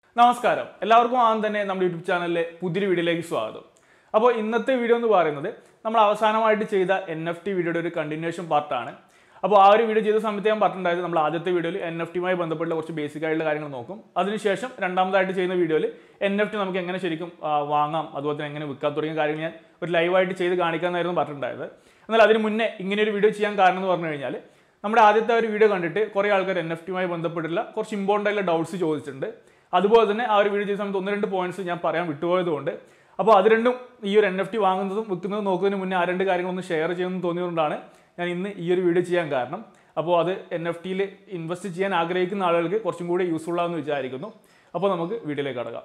നമസ്കാരം എല്ലാവർക്കും ആദ്യം തന്നെ നമ്മുടെ യൂട്യൂബ് ചാനലിലെ പുതിയൊരു വീഡിയോയിലേക്ക് സ്വാഗതം അപ്പോൾ ഇന്നത്തെ വീഡിയോ എന്ന് പറയുന്നത് നമ്മൾ അവസാനമായിട്ട് ചെയ്ത എൻ എഫ് ടി വീഡിയോയുടെ ഒരു കണ്ടിന്യൂഷൻ പാർട്ടാണ് അപ്പോൾ ആ ഒരു വീഡിയോ ചെയ്ത സമയത്ത് ഞാൻ പറഞ്ഞിട്ടുണ്ടായത് നമ്മൾ ആദ്യത്തെ വീഡിയോയിൽ എൻ എഫ് ടിയുമായി ബന്ധപ്പെട്ട കുറച്ച് ബേസിക് ആയിട്ടുള്ള കാര്യങ്ങൾ നോക്കും അതിനുശേഷം രണ്ടാമതായിട്ട് ചെയ്യുന്ന വീഡിയോയിൽ എൻ എഫ് ടി നമുക്ക് എങ്ങനെ ശരിക്കും ആ, വാങ്ങാം അതുപോലെ തന്നെ എങ്ങനെ വിൽക്കാം തുടങ്ങിയ കാര്യങ്ങൾ ഞാൻ ഒരു ലൈവായിട്ട് ചെയ്ത് കാണിക്കാമെന്നായിരുന്നു പറഞ്ഞിട്ടുണ്ടായത് എന്നാൽ അതിന് മുന്നേ ഇങ്ങനെ ഒരു വീഡിയോ ചെയ്യാൻ കാരണം എന്ന് പറഞ്ഞു കഴിഞ്ഞാൽ നമ്മുടെ ആദ്യത്തെ ഒരു വീഡിയോ കണ്ടിട്ട് കുറേ ആൾക്കാർ എൻ എഫ് ടിയുമായി ബന്ധപ്പെട്ടുള്ള കുറച്ച് ഇമ്പോർട്ടൻ്റ് ആയിട്ടുള്ള ഡൗട്ട്സ് ചോദിച്ചിട്ടുണ്ട് അതുപോലെ തന്നെ ആ ഒരു വീഡിയോ ചെയ്ത സമയത്ത് ഒന്ന് രണ്ട് പോയിന്റ്സ് ഞാൻ പറയാൻ വിട്ടുപോയതുകൊണ്ട് അപ്പോൾ അത് രണ്ടും ഈ ഒരു എൻ എഫ് ടി വാങ്ങുന്നതും വിൽക്കുന്നതും നോക്കുന്നതിന് മുന്നേ ആ രണ്ട് കാര്യങ്ങളൊന്ന് ഷെയർ ചെയ്യുമെന്ന് തോന്നിയതുകൊണ്ടാണ് ഞാൻ ഇന്ന് ഈ ഒരു വീഡിയോ ചെയ്യാൻ കാരണം അപ്പോൾ അത് എൻ എഫ് ടിയിൽ ഇൻവെസ്റ്റ് ചെയ്യാൻ ആഗ്രഹിക്കുന്ന ആളുകൾക്ക് കുറച്ചും കൂടി യൂസ്ഫുൾ ആണെന്ന് വിചാരിക്കുന്നു അപ്പോൾ നമുക്ക് വീഡിയോയിലേക്ക് കടക്കാം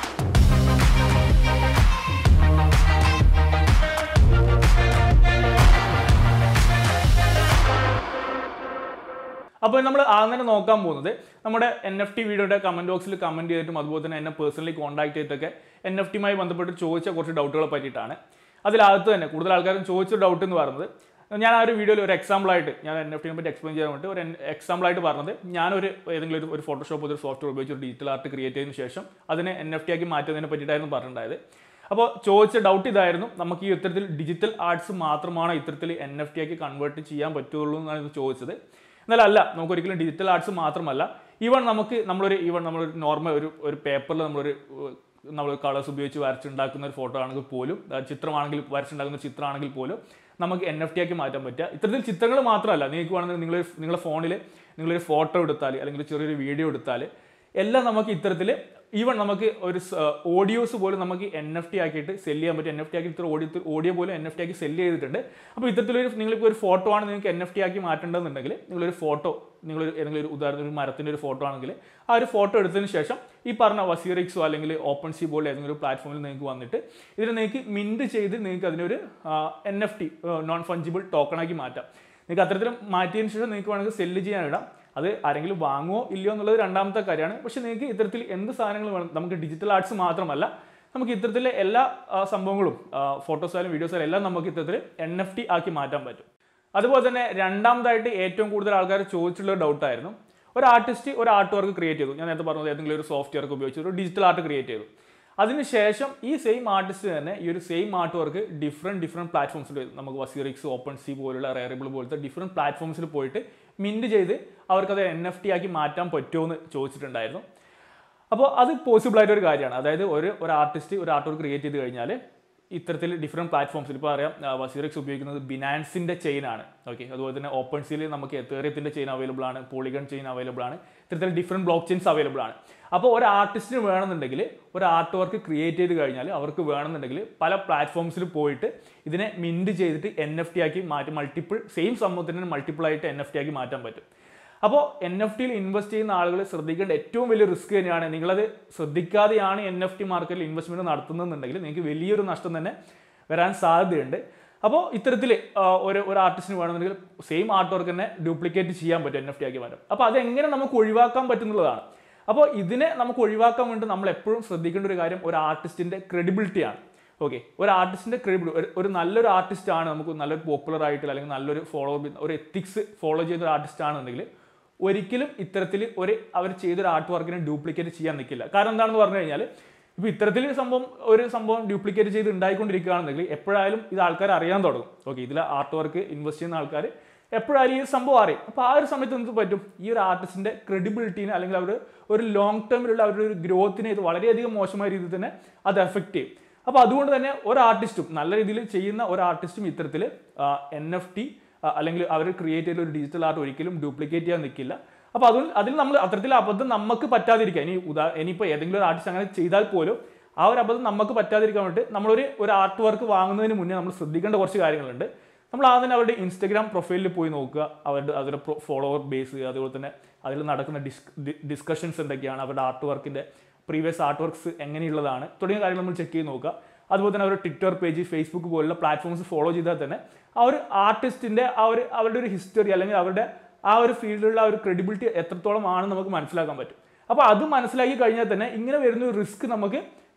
അപ്പോൾ നമ്മൾ ആദ്യം തന്നെ നോക്കാൻ പോകുന്നത് നമ്മുടെ എൻ എഫ് ടി വീഡിയോയുടെ കമന്റ് ബോക്സിൽ കമന്റ് ചെയ്തിട്ടും അതുപോലെ തന്നെ എന്നെ പേഴ്സണലി കോൺടാക്ട് ചെയ്തിട്ടൊക്കെ എൻ എഫ് ടിയുമായി ബന്ധപ്പെട്ട് ചോദിച്ച കുറച്ച് ഡൗട്ടുകളെ പറ്റിയിട്ടാണ് അതിലകത്ത് തന്നെ കൂടുതൽ ആൾക്കാരും ചോദിച്ച ഡൗട്ട് എന്ന് പറയുന്നത് ഞാൻ ആ ഒരു വീഡിയോയിൽ ഒരു എക്സാമ്പിൾ ആയിട്ട് ഞാൻ എൻ എഫ് ടിനെ പറ്റി എക്സ്പ്ലെയിൻ ചെയ്യാൻ വേണ്ടി ഒരു എക്സാമ്പിൾ ആയിട്ട് പറഞ്ഞത് ഞാനൊരു ഏതെങ്കിലും ഒരു- ഒരു ഫോട്ടോഷോപ്പ് ഒരു സോഫ്റ്റ്വെയർ ഉപയോഗിച്ച് ഒരു ഡിജിറ്റൽ ആർട്ട് ക്രിയേറ്റ് ചെയ്തതിന് ശേഷം അതിനെ എൻ എഫ് ടി ആക്കി മാറ്റുന്നതിനെ പറ്റിയിട്ടായിരുന്നു പറഞ്ഞിട്ടുണ്ടായത് അപ്പോൾ ചോദിച്ച ഡൗട്ട് ഇതായിരുന്നു നമുക്ക് ഈ ഇത്തരത്തിൽ ഡിജിറ്റൽ ആർട്സ് മാത്രമാണ് ഇത്തരത്തിൽ എൻ എഫ് ടി ആക്കി കൺവേർട്ട് ചെയ്യാൻ പറ്റുള്ളൂ എന്നാണ് ഇത് ചോദിച്ചത് എന്നാൽ അല്ല നമുക്ക് ഒരിക്കലും ഡിജിറ്റൽ ആർട്സ് മാത്രമല്ല ഈവൺ നമുക്ക് നമ്മളൊരു ഈവൺ നമ്മളൊരു നോർമൽ ഒരു ഒരു പേപ്പറിൽ നമ്മളൊരു ഏഹ്, നമ്മൾ കളേഴ്സ് ഉപയോഗിച്ച് വരച്ചുണ്ടാക്കുന്ന ഒരു ഫോട്ടോ ആണെങ്കിൽ പോലും ആ ചിത്രമാണെങ്കിൽ വരച്ചുണ്ടാക്കുന്ന ഒരു ചിത്രമാണെങ്കിൽ പോലും നമുക്ക് എൻ എഫ് ടി ആക്കി മാറ്റാൻ പറ്റുക ഇത്തരത്തിൽ ചിത്രങ്ങൾ മാത്രമല്ല നിങ്ങൾക്ക് വേണമെങ്കിൽ നിങ്ങൾ നിങ്ങളുടെ ഫോണിൽ നിങ്ങളൊരു ഫോട്ടോ എടുത്താൽ അല്ലെങ്കിൽ ചെറിയൊരു വീഡിയോ എടുത്താൽ എല്ലാം നമുക്ക് ഇത്തരത്തിൽ ഈവൺ നമുക്ക് ഒരു ഓഡിയോസ് പോലും നമുക്ക് എൻ എഫ് ടി ആക്കിയിട്ട് സെല് ചെയ്യാൻ പറ്റും എൻ എഫ് ടി ആക്കി ഇത്ര ഓഡിയോ ഓഡിയോ പോലും എൻ എഫ് ടി ആക്കി സെല് ചെയ്തിട്ടുണ്ട് അപ്പോൾ ഇത്തരത്തിലൊരു നിങ്ങളിപ്പോൾ ഒരു ഫോട്ടോ ആണ് നിങ്ങൾക്ക് എൻ എഫ് ടി ആക്കി മാറ്റേണ്ടതെന്നുണ്ടെങ്കിൽ നിങ്ങളൊരു ഫോട്ടോ നിങ്ങൾ ഏതെങ്കിലും ഒരു ഉദാഹരണത്തിന് ഒരു മരത്തിൻ്റെ ഒരു ഫോട്ടോ ആണെങ്കിൽ ആ ഒരു ഫോട്ടോ എടുത്തതിന് ശേഷം ഈ പറഞ്ഞ വസീറിക്സോ അല്ലെങ്കിൽ ഓപ്പൺ സി പോലെ ഏതെങ്കിലും ഒരു പ്ലാറ്റ്ഫോമിൽ നിങ്ങൾക്ക് വന്നിട്ട് ഇതിനെ നിങ്ങൾക്ക് മിൻറ്റ് ചെയ്ത് നിങ്ങൾക്ക് അതിനൊരു N F T non fungible ടോക്കണാക്കി മാറ്റാം നിങ്ങൾക്ക് അത്തരത്തിൽ മാറ്റിയതിന് ശേഷം നിങ്ങൾക്ക് വേണമെങ്കിൽ സെല്ല് ചെയ്യാനിടാം അത് ആരെങ്കിലും വാങ്ങുമോ ഇല്ലയോ എന്നുള്ളത് രണ്ടാമത്തെ കാര്യമാണ് പക്ഷേ നിങ്ങൾക്ക് ഇത്തരത്തിൽ എന്ത് സാധനങ്ങൾ വേണം നമുക്ക് ഡിജിറ്റൽ ആർട്സ് മാത്രമല്ല നമുക്ക് ഇത്തരത്തിലെ എല്ലാ ആ, സംഭവങ്ങളും ഫോട്ടോസ് ആയാലും വീഡിയോസ് ആയാലും എല്ലാം നമുക്ക് ഇത്തരത്തിൽ എൻ എഫ് ടി ആക്കി മാറ്റാൻ പറ്റും അതുപോലെ തന്നെ രണ്ടാമതായിട്ട് ഏറ്റവും കൂടുതൽ ആൾക്കാർ ചോദിച്ചിട്ടുള്ള ഒരു ഡൗട്ടായിരുന്നു ഒരു ആർട്ടിസ്റ്റ് ഒരു ആർട്ട് വർക്ക് ക്രിയേറ്റ് ചെയ്തു ഞാൻ നേരത്തെ പറഞ്ഞത് ഏതെങ്കിലും ഒരു സോഫ്റ്റ്വെയർ ഒക്കെ ഉപയോഗിച്ച് ഒരു ഡിജിറ്റൽ ആർട്ട് ക്രിയേറ്റ് ചെയ്തു അതിനുശേഷം ഈ സെയിം ആർട്ടിസ്റ്റ് തന്നെ ഈ ഒരു same art work different different പ്ലാറ്റ്ഫോംസിൽ നമുക്ക് വസീറിക്സ് ഓപ്പൺ സി പോലുള്ള റയറബിൾ പോലത്തെ ഡിഫറെൻറ്റ് പ്ലാറ്റ്ഫോംസിൽ പോയിട്ട് മിൻറ്റ് ചെയ്ത് അവർക്കത് എൻ എഫ് ടി ആക്കി മാറ്റാൻ പറ്റുമോ എന്ന് ചോദിച്ചിട്ടുണ്ടായിരുന്നു അപ്പോൾ അത് പോസിബിൾ ആയിട്ട് ഒരു കാര്യമാണ് അതായത് ഒരു ഒരു ആർട്ടിസ്റ്റ് ഒരു ആർട്ട് വർക്ക് ക്രിയേറ്റ് ചെയ്ത് കഴിഞ്ഞാൽ ഇത്തരത്തിൽ ഡിഫറെൻറ്റ് പ്ലാറ്റ്ഫോംസിൽ ഇപ്പോൾ അറിയാം വസീറിക്സ് ഉപയോഗിക്കുന്നത് ബിനാൻസിൻ്റെ ചെയിൻ ആണ് ഓക്കെ അതുപോലെ തന്നെ ഓപ്പൺ സീൽ നമുക്ക് എത്തേറിയത്തിൻ്റെ ചെയിൻ അവൈലബിൾ ആണ് പോളിഗൺ ചെയിൻ അവൈലബിൾ ആണ് ഇത്തരത്തിൽ ഡിഫറെൻറ്റ് ബ്ലോക്ക് ചെയിൻസ് അവൈലബിൾ ആണ് അപ്പോൾ ഒരു ആർട്ടിസ്റ്റിന് വേണമെന്നുണ്ടെങ്കിൽ ഒരു ആർട്ട് വർക്ക് ക്രിയേറ്റ് ചെയ്ത് കഴിഞ്ഞാൽ അവർക്ക് വേണമെന്നുണ്ടെങ്കിൽ പല പ്ലാറ്റ്ഫോംസിൽ പോയിട്ട് ഇതിനെ മിൻറ്റ് ചെയ്തിട്ട് എൻ എഫ് ടി ആക്കി മാറ്റി മൾട്ടിപ്പിൾ സെയിം സംഭവത്തിന് മൾട്ടിപ്പിൾ ആയിട്ട് എൻ എഫ് ടി ആക്കി മാറ്റാൻ പറ്റും അപ്പോൾ എൻ എഫ് ടിയിൽ ഇൻവെസ്റ്റ് ചെയ്യുന്ന ആളുകൾ ശ്രദ്ധിക്കേണ്ട ഏറ്റവും വലിയ റിസ്ക് തന്നെയാണ് നിങ്ങളത് ശ്രദ്ധിക്കാതെയാണ് എൻ എഫ് ടി മാർക്കറ്റിൽ ഇൻവെസ്റ്റ്മെന്റ് നടത്തുന്നതെന്നുണ്ടെങ്കിൽ നിങ്ങൾക്ക് വലിയൊരു നഷ്ടം തന്നെ വരാൻ സാധ്യതയുണ്ട് അപ്പോൾ ഇത്തരത്തിൽ ഒരു ഒരു ആർട്ടിസ്റ്റിന് വേണമെന്നുണ്ടെങ്കിൽ സെയിം ആർട്ട് വർക്ക് തന്നെ ഡ്യൂപ്ലിക്കേറ്റ് ചെയ്യാൻ പറ്റും എൻ എഫ് ടി ആക്കി മാറ്റും അപ്പോൾ അതെങ്ങനെ നമുക്ക് ഒഴിവാക്കാൻ പറ്റുന്നുള്ളതാണ് അപ്പോൾ ഇതിനെ നമുക്ക് ഒഴിവാക്കാൻ വേണ്ടി നമ്മൾ എപ്പോഴും ശ്രദ്ധിക്കേണ്ട ഒരു കാര്യം ഒരു ആർട്ടിസ്റ്റിന്റെ ക്രെഡിബിലിറ്റിയാണ് ഓക്കെ ഒരു ആർട്ടിസ്റ്റിന്റെ ക്രെഡിബിൾ ഒരു നല്ലൊരു ആർട്ടിസ്റ്റ് ആണ് നമുക്ക് നല്ലൊരു പോപ്പുലർ ആയിട്ടുള്ള അല്ലെങ്കിൽ നല്ലൊരു ഫോളോ ഒരു എത്തിക്സ് ഫോളോ ചെയ്ത ഒരു ആർട്ടിസ്റ്റ് ആണെന്നുണ്ടെങ്കിൽ ഒരിക്കലും ഇത്തരത്തിൽ ഒരു അവർ ചെയ്തൊരു ആർട്ട് വർക്കിനെ ഡ്യൂപ്ലിക്കേറ്റ് ചെയ്യാൻ നിൽക്കില്ല കാരണം എന്താണെന്ന് പറഞ്ഞു കഴിഞ്ഞാൽ ഇപ്പോൾ ഇത്തരത്തിൽ സംഭവം ഒരു സംഭവം ഡ്യൂപ്ലിക്കേറ്റ് ചെയ്ത് ഉണ്ടായിക്കൊണ്ടിരിക്കുകയാണെന്നുണ്ടെങ്കിൽ എപ്പോഴായാലും ഇത് ആൾക്കാർ അറിയാൻ തുടങ്ങും ഓക്കെ ഇതിൽ ആർട്ട് വർക്ക് ഇൻവെസ്റ്റ് ചെയ്യുന്ന ആൾക്കാർ എപ്പോഴായാലും ഈ ഒരു സംഭവം അറിയും അപ്പോൾ ആ ഒരു സമയത്ത് എന്ത് പറ്റും ഈ ഒരു ആർട്ടിസ്റ്റിന്റെ ക്രെഡിബിലിറ്റീനെ അല്ലെങ്കിൽ അവർ ഒരു ലോങ് ടേമിലുള്ള അവരുടെ ഒരു ഗ്രോത്തിനെ ഇത് വളരെയധികം മോശമായ രീതിയിൽ തന്നെ അത് എഫക്റ്റ് ചെയ്യും അപ്പോൾ അതുകൊണ്ട് തന്നെ ഒരു ആർട്ടിസ്റ്റും നല്ല രീതിയിൽ ചെയ്യുന്ന ഒരു ആർട്ടിസ്റ്റും ഇത്തരത്തിൽ എൻ എഫ് ടി അല്ലെങ്കിൽ അവർ ക്രിയേറ്റ് ചെയ്ത ഒരു ഡിജിറ്റൽ ആർട്ട് ഒരിക്കലും ഡ്യൂപ്ലിക്കേറ്റ് ചെയ്യാൻ നിൽക്കില്ല അപ്പോൾ അതുകൊണ്ട് അതിൽ നമ്മൾ അത്തരത്തിൽ അബദ്ധം നമുക്ക് പറ്റാതിരിക്കുക ഇനി ഉദാ ഇനിയിപ്പോൾ ഏതെങ്കിലും ഒരു ആർട്ടിസ്റ്റ് അങ്ങനെ ചെയ്താൽ പോലും ആ ഒരു അബദ്ധം നമുക്ക് പറ്റാതിരിക്കാൻ വേണ്ടിയിട്ട് നമ്മളൊരു ഒരു ആർട്ട് വർക്ക് വാങ്ങുന്നതിന് മുന്നേ നമ്മൾ ശ്രദ്ധിക്കേണ്ട കുറച്ച് കാര്യങ്ങളുണ്ട് നമ്മൾ ആദ്യം തന്നെ അവരുടെ ഇൻസ്റ്റഗ്രാം പ്രൊഫൈലിൽ പോയി നോക്കുക അവരുടെ അവരുടെ ഫോളോവർ ബേസ് അതുപോലെ തന്നെ അതിൽ നടക്കുന്ന ഡിസ് ഡിസ്കഷൻസ് എന്തൊക്കെയാണ് അവരുടെ ആർട്ട് വർക്കിൻ്റെ പ്രീവിയസ് ആർട്ട് വർക്ക്സ് എങ്ങനെയുള്ളതാണ് തുടങ്ങിയ കാര്യങ്ങൾ നമ്മൾ ചെക്ക് ചെയ്ത് നോക്കുക അതുപോലെ തന്നെ അവരുടെ ട്വിറ്റർ പേജ് ഫേസ്ബുക്ക് പോലുള്ള പ്ലാറ്റ്ഫോംസ് ഫോളോ ചെയ്താൽ തന്നെ ആ ഒരു ആർട്ടിസ്റ്റിന്റെ ആ ഒരു അവരുടെ ഒരു ഹിസ്റ്ററി അല്ലെങ്കിൽ അവരുടെ ആ ഒരു ഫീൽഡിലുള്ള ആ ഒരു ക്രെഡിബിലിറ്റി എത്രത്തോളം ആണെന്ന് നമുക്ക് മനസ്സിലാക്കാൻ പറ്റും അപ്പോൾ അത് മനസ്സിലാക്കി കഴിഞ്ഞാൽ തന്നെ ഇങ്ങനെ വരുന്ന ഒരു റിസ്ക് നമുക്ക്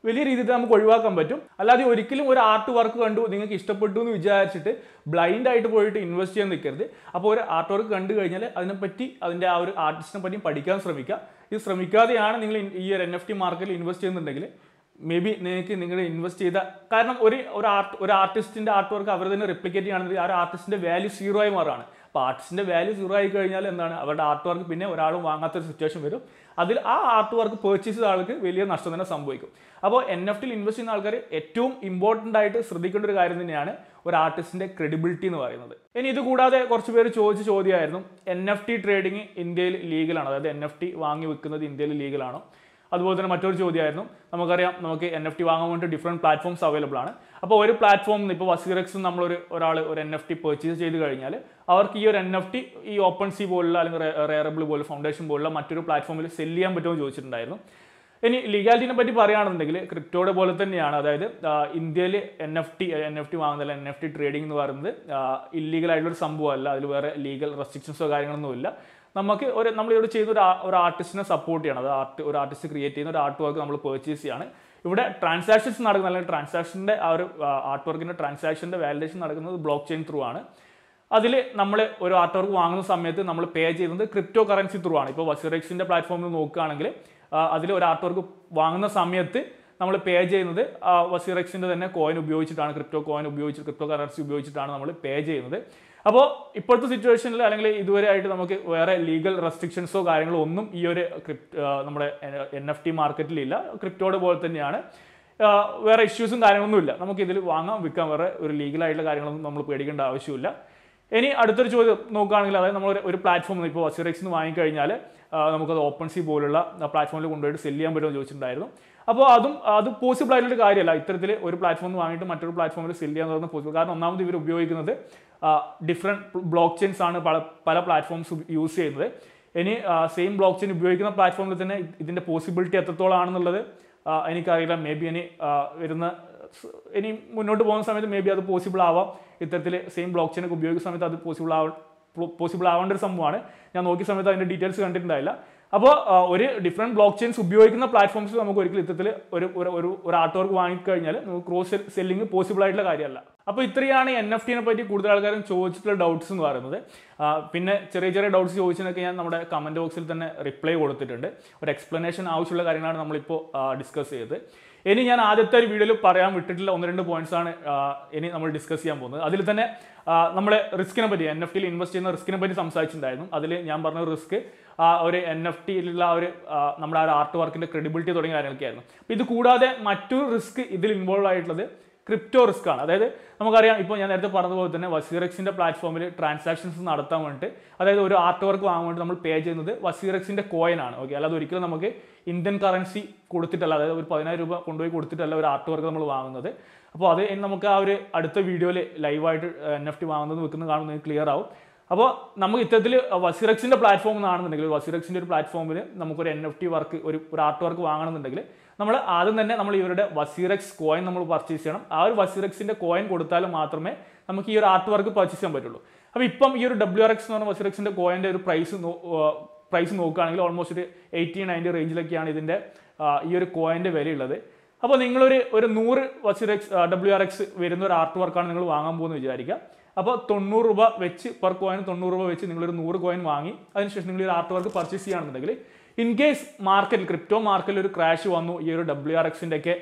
വലിയ രീതിയിൽ നമുക്ക് ഒഴിവാക്കാൻ പറ്റും അല്ലാതെ ഒരിക്കലും ഒരു ആർട്ട് വർക്ക് കണ്ടു നിങ്ങൾക്ക് ഇഷ്ടപ്പെട്ടു എന്ന് വിചാരിച്ചിട്ട് ബ്ലൈൻഡ് ആയിട്ട് പോയിട്ട് ഇൻവെസ്റ്റ് ചെയ്യാൻ നിൽക്കരുത് അപ്പോൾ ഒരു ആർട്ട് വർക്ക് കണ്ടു കഴിഞ്ഞാൽ അതിനെപ്പറ്റി അതിൻ്റെ ആ ഒരു ആർട്ടിസ്റ്റിനെ പറ്റി പഠിക്കാൻ ശ്രമിക്കുക ഇത് ശ്രമിക്കാതെയാണ് നിങ്ങൾ ഈ ഒരു എൻ എഫ് ടി മാർക്കറ്റിൽ ഇൻവെസ്റ്റ് ചെയ്യുന്നുണ്ടെങ്കിൽ മേ ബി നിങ്ങൾക്ക് നിങ്ങൾ ഇൻവെസ്റ്റ് ചെയ്ത കാരണം ഒരു ഒരു ആർട്ട് ഒരു ആർട്ടിസ്റ്റിന്റെ ആർട്ട് വർക്ക് അവർ തന്നെ റിപ്ലിക്കേറ്റ് ചെയ്യുകയാണെങ്കിൽ ആ ഒരു ആർട്ടിസ്റ്റിന്റെ വാല്യൂ സീറോ ആയി മാറാണ് അപ്പോൾ ആർട്ടിസ്റ്റിന്റെ വാല്യൂ സീറോ ആയി കഴിഞ്ഞാൽ എന്താണ് അവരുടെ ആർട്ട് വർക്ക് പിന്നെ ഒരാളും വാങ്ങാത്തൊരു സിറ്റുവേഷൻ വരും അതിൽ ആ ആർട്ട് വർക്ക് പർച്ചേസ് ചെയ്ത ആൾക്ക് വലിയ നഷ്ടം തന്നെ സംഭവിക്കും അപ്പോൾ എൻ എഫ് ടിയിൽ ഇൻവെസ്റ്റ് ചെയ്യുന്ന ആൾക്കാർ ഏറ്റവും ഇമ്പോർട്ടൻ്റ് ആയിട്ട് ശ്രദ്ധിക്കേണ്ട ഒരു കാര്യം തന്നെയാണ് ഒരു ആർട്ടിസ്റ്റിന്റെ ക്രെഡിബിലിറ്റി എന്ന് പറയുന്നത് ഇനി ഇത് കൂടാതെ കുറച്ച് പേര് ചോദിച്ച ചോദ്യമായിരുന്നു എൻ എഫ് ടി ട്രേഡിംഗ് ഇന്ത്യയിൽ ലീഗലാണോ അതായത് എൻ എഫ് ടി വാങ്ങി വെക്കുന്നത് ഇന്ത്യയിൽ ലീഗലാണോ അതുപോലെ തന്നെ മറ്റൊരു ചോദ്യമായിരുന്നു നമുക്കറിയാം നമുക്ക് എൻ എഫ് ടി വാങ്ങാൻ വേണ്ടി ഡിഫറെൻറ്റ് പ്ലാറ്റ്ഫോംസ് അവൈലബിൾ ആണ് അപ്പോൾ ഒരു പ്ലാറ്റ്ഫോം ഇപ്പോൾ വസീറക്സ് നമ്മളൊരു ഒരാൾ ഒരു എൻ എഫ് ടി പർച്ചേസ് ചെയ്ത് കഴിഞ്ഞാൽ അവർക്ക് ഈ ഒരു എൻ എഫ് ടി ഈ ഓപ്പൺ സി പോലുള്ള അല്ലെങ്കിൽ റെയറബിൾ പോലെ ഫൗണ്ടേഷൻ പോലുള്ള മറ്റൊരു പ്ലാറ്റ്ഫോമിൽ സെല് ചെയ്യാൻ പറ്റുമോ എന്ന് ചോദിച്ചിട്ടുണ്ടായിരുന്നു ഇനി ലീഗാലിറ്റിനെ പറ്റി പറയുകയാണെന്നുണ്ടെങ്കിൽ ക്രിപ്റ്റോയുടെ പോലെ തന്നെയാണ് അതായത് ഇന്ത്യയിൽ N F T N F T വാങ്ങുന്നില്ല N F T trading എന്ന് പറയുന്നത് ഇല്ലീഗൽ ആയിട്ടുള്ള ഒരു സംഭവമല്ല അതിൽ വേറെ ലീഗൽ റെസ്ട്രിക്ഷൻസോ കാര്യങ്ങളൊന്നുമില്ല നമുക്ക് ഒരു നമ്മൾ ഇവിടെ ചെയ്യുന്ന ഒരു ആ- ഒരു ആർട്ടിസ്റ്റിനെ സപ്പോർട്ട് ചെയ്യണം അത് ആർട്ട് ഒരു ആർട്ടിസ്റ്റ് ക്രിയേറ്റ് ചെയ്യുന്ന ഒരു ആർട്ട് വർക്ക് നമ്മൾ പർച്ചേസ് ചെയ്യാണ് ഇവിടെ ട്രാൻസാക്ഷൻസ് നടക്കുന്ന അല്ലെങ്കിൽ ട്രാൻസാക്ഷൻ്റെ ആ ഒരു ആർട്ട് വർക്കിൻ്റെ ട്രാൻസാക്ഷൻ്റെ വാലിഡേഷൻ നടക്കുന്നത് ബ്ലോക്ക് ചെയിൻ ത്രൂ ആണ് അതിൽ നമ്മൾ ഒരു ആർട്ട് വർക്ക് വാങ്ങുന്ന സമയത്ത് നമ്മൾ പേ ചെയ്യുന്നത് ക്രിപ്റ്റോ കറൻസി ത്രൂ ആണ് ഇപ്പോൾ വസിറക്സിൻ്റെ പ്ലാറ്റ്ഫോമിൽ നോക്കുകയാണെങ്കിൽ അതിൽ ഒരു ആർട്ട് വർക്ക് വാങ്ങുന്ന സമയത്ത് നമ്മൾ പേ ചെയ്യുന്നത് വസിറക്സിൻ്റെ തന്നെ കോയിൻ ഉപയോഗിച്ചിട്ടാണ് ക്രിപ്റ്റോ കോയിൻ ഉപയോഗിച്ച് ക്രിപ്റ്റോ കറൻസി ഉപയോഗിച്ചിട്ടാണ് നമ്മൾ പേ ചെയ്യുന്നത് അപ്പോൾ ഇപ്പോഴത്തെ സിറ്റുവേഷനിൽ അല്ലെങ്കിൽ ഇതുവരെ ആയിട്ട് നമുക്ക് വേറെ ലീഗൽ റെസ്ട്രിക്ഷൻസോ കാര്യങ്ങളോ ഒന്നും ഈ ഒരു ക്രിപ്റ്റ് നമ്മുടെ എൻ എഫ് ടി മാർക്കറ്റിലില്ല ക്രിപ്റ്റോയുടെ പോലെ തന്നെയാണ് ആ, വേറെ ഇഷ്യൂസും കാര്യങ്ങളൊന്നുമില്ല നമുക്ക് ഇതിൽ വാങ്ങാം വിൽക്കാം വേറെ ഒരു ലീഗലായിട്ടുള്ള കാര്യങ്ങളൊന്നും നമ്മൾ പേടിക്കേണ്ട ആവശ്യമില്ല ഇനി അടുത്തൊരു ചോദ്യം നോക്കുകയാണെങ്കിൽ അതായത് നമ്മൾ ഒരു പ്ലാറ്റ്ഫോം ഇപ്പോൾ വസിറക്സ് നിന്ന് വാങ്ങിക്കഴിഞ്ഞാൽ ആ, നമുക്കത് ഓപ്പൺ സി പോലുള്ള പ്ലാറ്റ്ഫോമിൽ കൊണ്ടുപോയിട്ട് സെല് ചെയ്യാൻ പറ്റുമോ എന്ന് ചോദിച്ചിട്ടുണ്ടായിരുന്നു അപ്പോൾ അതും അത് പോസിബിൾ ആയിട്ടുള്ള കാര്യമല്ല ഇത്തരത്തിൽ ഒരു പ്ലാറ്റ്ഫോം വാങ്ങിയിട്ട് മറ്റൊരു പ്ലാറ്റ്ഫോമിൽ സെല് ചെയ്യാന്ന് പറയുന്നത് പോസിബിൾ കാരണം ഒന്നാമത് ഇവർ ഉപയോഗിക്കുന്നത് ഡിഫറെൻറ്റ് ബ്ലോക്ക് ചെയിൻസ് ആണ് പല പല പ്ലാറ്റ്ഫോംസ് യൂസ് ചെയ്യുന്നത് ഇനി സെയിം ബ്ലോക്ക് ചെയിൻ ഉപയോഗിക്കുന്ന പ്ലാറ്റ്ഫോമിൽ തന്നെ ഇതിൻ്റെ പോസിബിലിറ്റി എത്രത്തോളം ആണെന്നുള്ളത് ആ, എനിക്കറിയില്ല മേ ബി ഇനി ആ, വരുന്ന സ് ഇനി മുന്നോട്ട് പോകുന്ന സമയത്ത് മേ ബി അത് പോസിബിൾ ആവാം ഇത്തരത്തിൽ സെയിം ബ്ലോക്ക് ചെയിൻ ഒക്കെ ഉപയോഗിക്കുന്ന സമയത്ത് അത് പോസിബിൾ ആവ പോസിബിൾ ആവേണ്ട ഒരു സംഭവമാണ് ഞാൻ നോക്കിയ സമയത്ത് അതിൻ്റെ ഡീറ്റെയിൽസ് കണ്ടിട്ടുണ്ടായില്ല അപ്പോൾ ഒരു ഡിഫറെൻറ്റ് ബ്ലോക്ക് ചെയിൻസ് ഉപയോഗിക്കുന്ന പ്ലാറ്റ്ഫോംസ് നമുക്ക് ഒരിക്കലും ഇത്തരത്തിൽ ഒരു ഒരു ഒരു ഒരു ആർട്ട് വർക്ക് വാങ്ങിക്കഴിഞ്ഞാൽ നമുക്ക് ക്രോസ് സെല്ലിംഗ് പോസിബിൾ ആയിട്ടുള്ള കാര്യമല്ല അപ്പോൾ ഇത്രയാണ് എൻ എഫ് ടിനെ പറ്റി കൂടുതൽ ആൾക്കാരും ചോദിച്ചിട്ടുള്ള ഡൗട്ട്സ് എന്ന് പറയുന്നത് ആ, പിന്നെ ചെറിയ ചെറിയ ഡൗട്ട്സ് ചോദിച്ചതിനൊക്കെ ഞാൻ നമ്മുടെ കമൻറ്റ് ബോക്സിൽ തന്നെ റിപ്ലൈ കൊടുത്തിട്ടുണ്ട് ഒരു എക്സ്പ്ലനേഷൻ ആവശ്യമുള്ള കാര്യങ്ങളാണ് നമ്മളിപ്പോൾ ഡിസ്കസ് ചെയ്തത് ഇനി ഞാൻ ആദ്യത്തെ ഒരു വീഡിയോയിൽ പറയാൻ വിട്ടിട്ടുള്ള ഒന്ന് രണ്ട് പോയിന്റ്സ് ആണ് ആ, ഇനി നമ്മൾ ഡിസ്കസ് ചെയ്യാൻ പോകുന്നത് അതിൽ തന്നെ നമ്മൾ റിസ്കിനെ പറ്റി എൻ എഫ് ടിയിൽ ഇൻവെസ്റ്റ് ചെയ്യുന്ന റിസ്കിനെ പറ്റി സംസാരിച്ചിട്ടുണ്ടായിരുന്നു അതിൽ ഞാൻ പറഞ്ഞ റിസ്ക് ആ ഒരു എൻ എഫ് ടിയിലുള്ള ആ ഒരു ആ, നമ്മുടെ ആ ഒരു ആർട്ട് വർക്കിന്റെ ക്രെഡിബിലിറ്റി തുടങ്ങിയ കാര്യങ്ങളൊക്കെയായിരുന്നു അപ്പോൾ ഇത് കൂടാതെ മറ്റൊരു റിസ്ക് ഇതിൽ ഇൻവോൾവ് ആയിട്ടുള്ളത് ക്രിപ്റ്റോ റിസ്ക് ആണ് അതായത് നമുക്കറിയാം ഇപ്പോൾ ഞാൻ നേരത്തെ പറഞ്ഞതുപോലെ തന്നെ വസീറക്സിന്റെ പ്ലാറ്റ്ഫോമിൽ ട്രാൻസാക്ഷൻസ് നടത്താൻ വേണ്ടിയിട്ട് അതായത് ഒരു ആർട്ട് വർക്ക് വാങ്ങാൻ വേണ്ടി നമ്മൾ പേ ചെയ്യുന്നത് വസീറക്സിന്റെ കോയിൻ ആണ് ഓക്കെ അല്ലാതെ ഒരിക്കലും നമുക്ക് ഇന്ത്യൻ കറൻസി കൊടുത്തിട്ടല്ല അതായത് ഒരു പതിനായിരം രൂപ കൊണ്ടുപോയി കൊടുത്തിട്ടല്ല ഒരു ആർട്ട് വർക്ക് നമ്മൾ വാങ്ങുന്നത് അപ്പോൾ അത് ഇനി നമുക്ക് ആ ഒരു അടുത്ത വീഡിയോയിൽ ലൈവായിട്ട് എൻ എഫ് ടി വാങ്ങുന്നത് വെക്കുന്നത് കാണുന്നത് ക്ലിയർ ആവും അപ്പോൾ നമുക്ക് ഇത്തരത്തിൽ വസിറക്സിന്റെ പ്ലാറ്റ്ഫോം എന്നാണെന്നുണ്ടെങ്കിൽ വസിറക്സിന്റെ ഒരു പ്ലാറ്റ്ഫോമിൽ നമുക്കൊരു എൻ എഫ് ടി വർക്ക് ഒരു ഒരു ആർട്ട് വർക്ക് വാങ്ങണമെന്നുണ്ടെങ്കിൽ നമ്മൾ ആദ്യം തന്നെ നമ്മൾ ഇവരുടെ വസീറക്സ് കോയിൻ നമ്മൾ പർച്ചേസ് ചെയ്യണം ആ ഒരു വസീറക്സിന്റെ കോയിൻ കൊടുത്താൽ മാത്രമേ നമുക്ക് ഈ ഒരു ആർട്ട് വർക്ക് പർച്ചേസ് ചെയ്യാൻ പറ്റുള്ളൂ അപ്പോൾ ഇപ്പം ഈ ഒരു ഡബ്ല്യു ആർ എക്സ് എന്ന് പറഞ്ഞ വസീറക്സിന്റെ കോയിന്റെ ഒരു പ്രൈസ് പ്രൈസ് നോക്കുകയാണെങ്കിൽ ഓൾമോസ്റ്റ് ഒരു എയ്റ്റി നയൻറ്റി റേഞ്ചിലൊക്കെയാണ് ഇതിന്റെ ആ, ഈ ഒരു കോയിന്റെ വിലയുള്ളത് അപ്പോൾ നിങ്ങളൊരു ഒരു നൂറ് വസിറക്സ് ഡബ്ല്യു ആർ എക്സ് വരുന്ന ഒരു ആർട്ട് വർക്കാണ് നിങ്ങൾ വാങ്ങാൻ പോകുന്നത് വിചാരിക്കുക അപ്പോൾ തൊണ്ണൂറ് രൂപ വെച്ച് പെർ കോയിൻ തൊണ്ണൂറ് രൂപ വെച്ച് നിങ്ങളൊരു നൂറ് കോയിൻ വാങ്ങി അതിനുശേഷം നിങ്ങൾ ഒരു ആർട്ട് വർക്ക് പർച്ചേസ് ചെയ്യുകയാണെന്നുണ്ടെങ്കിൽ ഇൻ കേസ് മാർക്കറ്റിൽ ക്രിപ്റ്റോ മാർക്കറ്റിൽ ഒരു ക്രാഷ് വന്നു ഈ ഒരു ഡബ്ല്യു ആർ എക്സിൻ്റെ ഒക്കെ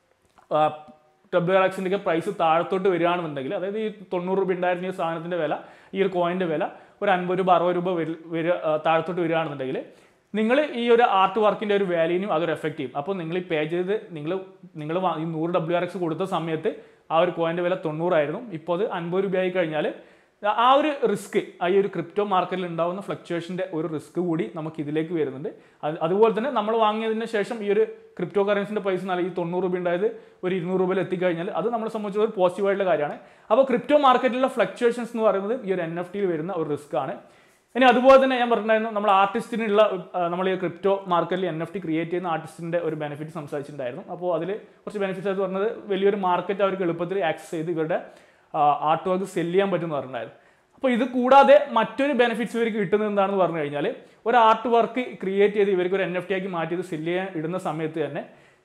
ഡബ്ല്യു ആർ എക്സിൻ്റെ ഒക്കെ പ്രൈസ് താഴത്തോട്ട് വരികയാണെന്നുണ്ടെങ്കിൽ അതായത് ഈ തൊണ്ണൂറ് രൂപ ഉണ്ടായിരുന്ന ഈ സാധനത്തിൻ്റെ വില ഈ ഒരു കോയിൻ്റെ വില ഒരു അൻപത് രൂപ അറുപത് രൂപ വരി വരിക ആ, താഴത്തോട്ട് വരികയാണെന്നുണ്ടെങ്കിൽ നിങ്ങൾ ഈ ഒരു ആർട്ട് വർക്കിൻ്റെ ഒരു വാല്യൂനും അതൊരു എഫക്റ്റ് ചെയ്യും അപ്പോൾ നിങ്ങൾ ഈ പേ ചെയ്ത് നിങ്ങൾ നിങ്ങൾ ഈ നൂറ് ഡബ്ല്യു ആർ എക്സ് കൊടുത്ത സമയത്ത് ആ ഒരു കോയിൻ്റെ വില തൊണ്ണൂറായിരുന്നു ഇപ്പോൾ അത് അൻപത് രൂപയായി കഴിഞ്ഞാൽ ആ ഒരു റിസ്ക് ആ ഈ ഒരു ക്രിപ്റ്റോ മാർക്കറ്റിൽ ഉണ്ടാകുന്ന ഫ്ലക്ച്വേഷൻ്റെ ഒരു റിസ്ക് കൂടി നമുക്ക് ഇതിലേക്ക് വരുന്നുണ്ട് അത് അതുപോലെ തന്നെ നമ്മൾ വാങ്ങിയതിന് ശേഷം ഈ ഒരു ക്രിപ്റ്റോ കറൻസിൻ്റെ പ്രൈസ് നല്ല ഈ തൊണ്ണൂറ് രൂപ ഉണ്ടായത് ഒരു ഇരുന്നൂറ് രൂപയിൽ എത്തിക്കഴിഞ്ഞാൽ അത് നമ്മളെ സംബന്ധിച്ച് ഒരു പോസിറ്റീവായിട്ടുള്ള കാര്യമാണ് അപ്പോൾ ക്രിപ്റ്റോ മാർക്കറ്റിലുള്ള ഫ്ലക്ച്വേഷൻസ് എന്ന് പറയുന്നത് ഈ ഒരു എൻ എഫ് ടിയിൽ വരുന്ന ഒരു റിസ്ക് ആണ് ഇനി അതുപോലെ തന്നെ ഞാൻ പറഞ്ഞിട്ടുണ്ടായിരുന്നു നമ്മൾ ആർട്ടിസ്റ്റിനുള്ള ആ, നമ്മൾ ഈ ക്രിപ്റ്റോ മാർക്കറ്റിൽ എൻ എഫ് ടി ക്രിയേറ്റ് ചെയ്യുന്ന ആർട്ടിസ്റ്റിന്റെ ഒരു ബെനിഫിറ്റ് സംസാരിച്ചിട്ടുണ്ടായിരുന്നു അപ്പോൾ അതിൽ കുറച്ച് ബെനിഫിറ്റ്സ് ആയിട്ട് പറഞ്ഞത് വലിയൊരു മാർക്കറ്റ് അവർക്ക് എളുപ്പത്തിൽ ആക്സസ് ചെയ്ത് ഇവരുടെ ആർട്ട് വർക്ക് സെല് ചെയ്യാൻ പറ്റുമെന്ന് പറഞ്ഞിട്ടുണ്ടായിരുന്നു അപ്പോൾ ഇത് കൂടാതെ മറ്റൊരു ബെനിഫിറ്റ്സ് ഇവർക്ക് കിട്ടുന്നത് എന്താണെന്ന് പറഞ്ഞു കഴിഞ്ഞാൽ ഒരു ആർട്ട് വർക്ക് ക്രിയേറ്റ് ചെയ്ത് ഇവർക്ക് ഒരു എൻ എഫ് ടി ആക്കി മാറ്റി ഇത് സെല് ചെയ്യാൻ ഇടുന്ന സമയത്ത് തന്നെ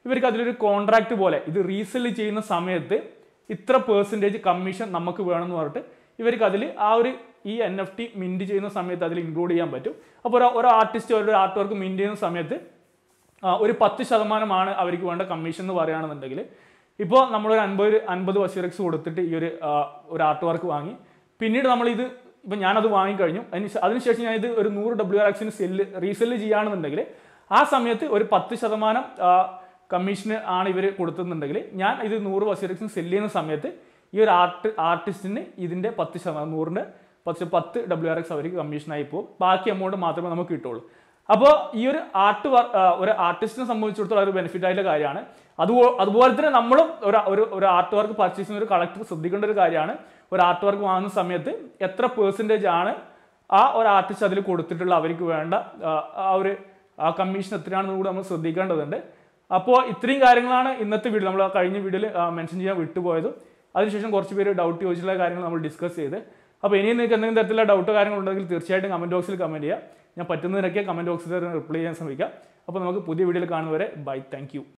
ഇവർക്ക് അതിലൊരു കോൺട്രാക്ട് പോലെ ഇത് റീസെല് ചെയ്യുന്ന സമയത്ത് ഇത്ര പേഴ്സൻറ്റേജ് കമ്മീഷൻ നമുക്ക് വേണമെന്ന് പറഞ്ഞിട്ട് ഇവർക്ക് അതിൽ ആ ഒരു ഈ എൻ എഫ് ടി മിൻറ്റ് ചെയ്യുന്ന സമയത്ത് അതിൽ ഇൻക്ലൂഡ് ചെയ്യാൻ പറ്റും അപ്പോൾ ഒരു ഒരു ആർട്ടിസ്റ്റ് ഒരു ആർട്ട് വർക്ക് മിൻറ്റ് ചെയ്യുന്ന സമയത്ത് ആ, ഒരു പത്ത് ശതമാനമാണ് അവർക്ക് വേണ്ട കമ്മീഷൻ എന്ന് പറയുകയാണെന്നുണ്ടെങ്കിൽ ഇപ്പോൾ നമ്മളൊരു അൻപത് അൻപത് വസീറക്സ് കൊടുത്തിട്ട് ഈ ഒരു ആ, ഒരു ആർട്ട് വർക്ക് വാങ്ങി പിന്നീട് നമ്മളിത് ഇപ്പം ഞാനത് വാങ്ങിക്കഴിഞ്ഞു അതിന് ശേ- അതിനുശേഷം ഞാൻ ഇത് ഒരു നൂറ് ഡബ്ല്യു ആർ എക്സിന് സെല്ല് റീസെല്ല് ചെയ്യുകയാണെന്നുണ്ടെങ്കിൽ ആ സമയത്ത് ഒരു പത്ത് ശതമാനം കമ്മീഷന് ആണ് ഇവർ കൊടുക്കുന്നുണ്ടെങ്കിൽ ഞാൻ ഇത് നൂറ് വസീറക്സിന് സെല്ല് ചെയ്യുന്ന സമയത്ത് ഈ ഒരു ആർട്ട് ആർട്ടിസ്റ്റിന് ഇതിൻ്റെ പത്ത് ശതമാനം നൂറിൻ്റെ പത്ത് പത്ത് ഡബ്ല്യു ആർ എക്സ് അവർക്ക് കമ്മീഷനായി പോകും ബാക്കി എമൗണ്ട് മാത്രമേ നമുക്ക് കിട്ടുള്ളൂ അപ്പോൾ ഈ ഒരു ആർട്ട് വർ ആ, ഒരു ആർട്ടിസ്റ്റിനെ സംബന്ധിച്ചിടത്തോളം ഒരു ബെനിഫിറ്റ് ആയിട്ടുള്ള കാര്യമാണ് അതുപോ അതുപോലെ തന്നെ നമ്മളും ഒരു ഒരു ഒരു ആർട്ട് വർക്ക് പർച്ചേസ് ചെയ്യുന്ന ഒരു കളക്ടർ ശ്രദ്ധിക്കേണ്ട ഒരു കാര്യമാണ് ഒരു ആർട്ട് വർക്ക് വാങ്ങുന്ന സമയത്ത് എത്ര പേഴ്സൻറ്റേജ് ആണ് ആ ഒരു ആർട്ടിസ്റ്റ് അതിൽ കൊടുത്തിട്ടുള്ള അവർക്ക് വേണ്ട ആ, ആ ഒരു ആ കമ്മീഷൻ എത്രയാണെന്ന് കൂടി നമ്മൾ ശ്രദ്ധിക്കേണ്ടതുണ്ട് അപ്പോൾ ഇത്രയും കാര്യങ്ങളാണ് ഇന്നത്തെ വീഡിയോ നമ്മൾ ആ കഴിഞ്ഞ വീഡിയോയിൽ മെൻഷൻ ചെയ്യാൻ വിട്ടുപോയത് അതിനുശേഷം കുറച്ച് പേര് ഡൗട്ട് ചോദിച്ചിട്ടുള്ള കാര്യങ്ങൾ നമ്മൾ ഡിസ്കസ് ചെയ്ത് അപ്പോൾ ഇനിയും നിങ്ങൾക്ക് എന്തെങ്കിലും തരത്തിലുള്ള ഡൗട്ടോ കാര്യങ്ങളുണ്ടെങ്കിൽ തീർച്ചയായിട്ടും കമൻറ്റ് ബോക്സിൽ കമൻറ്റ് ചെയ്യുക ഞാൻ പറ്റുന്നതിനൊക്കെ കമൻറ്റ് ബോക്സിൽ റിപ്ലൈ ചെയ്യാൻ ശ്രമിക്കാം അപ്പോൾ നമുക്ക് പുതിയ വീഡിയോയിൽ കാണുന്നവരെ ബൈ താങ്ക്